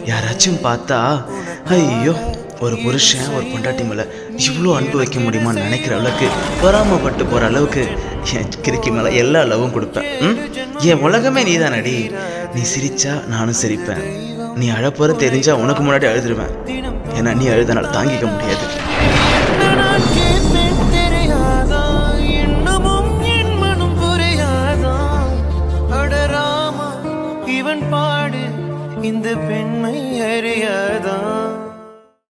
யாராச்சும் பார்த்தா ஐயோ ஒரு புருஷன் ஒரு பொண்டாட்டி மேலே இவ்வளோ அன்பு வைக்க முடியுமான்னு நினைக்கிற அளவுக்கு பொறாமப்பட்டு போகிற அளவுக்கு என் கிறுக்கி மேலே எல்லா அளவும் கொடுப்பேன் ம்? என் உலகமே நீ தானடி நீ சிரிச்சா நானும் சிரிப்பேன் நீ அழப்போற தெரிஞ்சா உனக்கு முன்னாடி அழுதுருவேன் ஏன்னா நீ அழுதனால தாங்கிக்க முடியாது நான் கேட்பேன் தெரியாதா இன்னமும் என் மனம் புரியாதா அடராமா இவன் பாடு இந்த பெண்மை அறியாதா